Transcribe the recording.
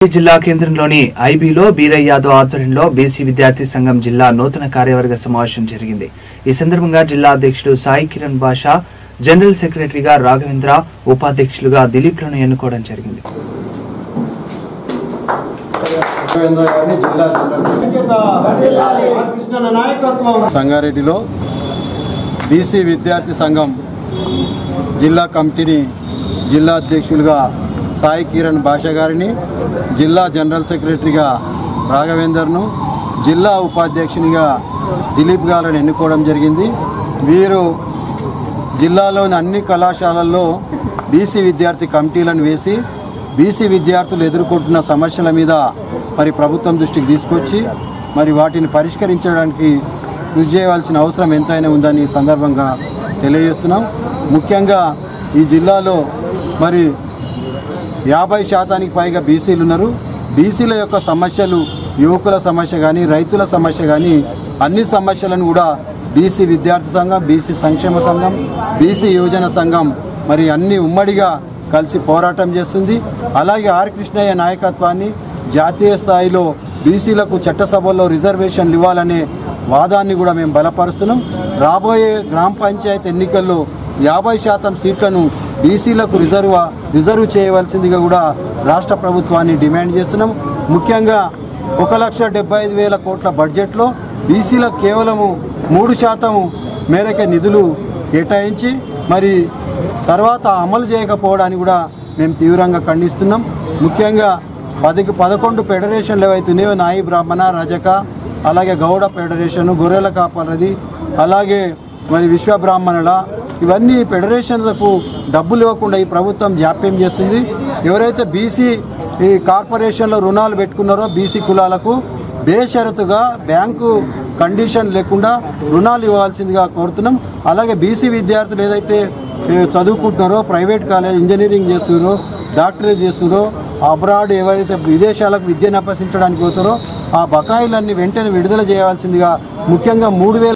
జిల్లా కేంద్రంలోని ఐబీలో బీరయ్య యాదవ్ ఆధ్వర్యంలో బీసీ విద్యార్థి సంఘం జిల్లా నూతన కార్యవర్గ సమావేశం జరిగింది ఈ సందర్భంగా జిల్లా అధ్యక్షుడు సాయి కిరణ్ బాషా జనరల్ సెక్రటరీగా రాఘవేంద్ర ఉపాధ్యక్షులుగా దిలీప్లను ఎన్నుకోవడం జరిగింది రాఘవేంద్ర గారిని జిల్లా జనరల్ ఆర్ కృష్ణన్న నాయకత్వం సంగారెడ్డిలో బీసీ విద్యార్థి సంఘం జిల్లా కమిటీని జిల్లా అధ్యక్షులుగా సాయి కిరణ్ భాష గారిని జిల్లా జనరల్ సెక్రటరీగా రాఘవేందర్ను జిల్లా ఉపాధ్యక్షునిగా దిలీప్ గారిని ఎన్నుకోవడం జరిగింది వీరు జిల్లాలోని అన్ని కళాశాలల్లో బీసీ విద్యార్థి కమిటీలను వేసి బీసీ విద్యార్థులు ఎదుర్కొంటున్న సమస్యల మీద మరి ప్రభుత్వం దృష్టికి తీసుకొచ్చి మరి వాటిని పరిష్కరించడానికి కృషి చేయవలసిన అవసరం ఎంతైనా ఉందని ఈ సందర్భంగా తెలియజేస్తున్నాం ముఖ్యంగా ఈ జిల్లాలో మరి యాభై శాతానికి పైగా బీసీలు ఉన్నారు బీసీల యొక్క సమస్యలు యువకుల సమస్య కానీ రైతుల సమస్య కానీ అన్ని సమస్యలను కూడా బీసీ విద్యార్థి సంఘం బీసీ సంక్షేమ సంఘం బీసీ యువజన సంఘం మరి అన్ని ఉమ్మడిగా కలిసి పోరాటం చేస్తుంది అలాగే ఆర్ కృష్ణయ్య నాయకత్వాన్ని జాతీయ స్థాయిలో బీసీలకు చట్టసభల్లో రిజర్వేషన్లు ఇవ్వాలనే వాదాన్ని కూడా మేము బలపరుస్తున్నాం రాబోయే గ్రామ పంచాయతీ ఎన్నికల్లో యాభై శాతం సీట్లను బీసీలకు రిజర్వ్ రిజర్వ్ చేయవలసిందిగా కూడా రాష్ట్ర ప్రభుత్వాన్ని డిమాండ్ చేస్తున్నాం ముఖ్యంగా ఒక లక్ష డెబ్బై ఐదు వేల కోట్ల బడ్జెట్లో బీసీలకు కేవలము మూడు శాతం మేరకే నిధులు కేటాయించి మరి తర్వాత అమలు చేయకపోవడాన్ని కూడా మేము తీవ్రంగా ఖండిస్తున్నాం ముఖ్యంగా పది పదకొండు ఫెడరేషన్లు ఏవైతున్నాయో నాయి బ్రాహ్మణ రజక అలాగే గౌడ ఫెడరేషన్ గొర్రెల కాపలది అలాగే మరి విశ్వ బ్రాహ్మణుల ఇవన్నీ ఫెడరేషన్లకు డబ్బులు ఇవ్వకుండా ఈ ప్రభుత్వం జాప్యం చేస్తుంది ఎవరైతే బీసీ ఈ కార్పొరేషన్లో రుణాలు పెట్టుకున్నారో బీసీ కులాలకు బేషరతుగా బ్యాంకు కండిషన్ లేకుండా రుణాలు ఇవ్వాల్సిందిగా కోరుతున్నాం అలాగే బీసీ విద్యార్థులు ఏదైతే ఏ, చదువుకుంటున్నారో ప్రైవేట్ కాలేజ్ ఇంజనీరింగ్ చేస్తున్నారో డాక్టరేట్ చేస్తున్నారో అబ్రాడ్ ఎవరైతే విదేశాలకు విద్యను అభ్యసించడానికి పోతారో ఆ బకాయిలన్నీ వెంటనే విడుదల చేయవలసిందిగా ముఖ్యంగా మూడు వేల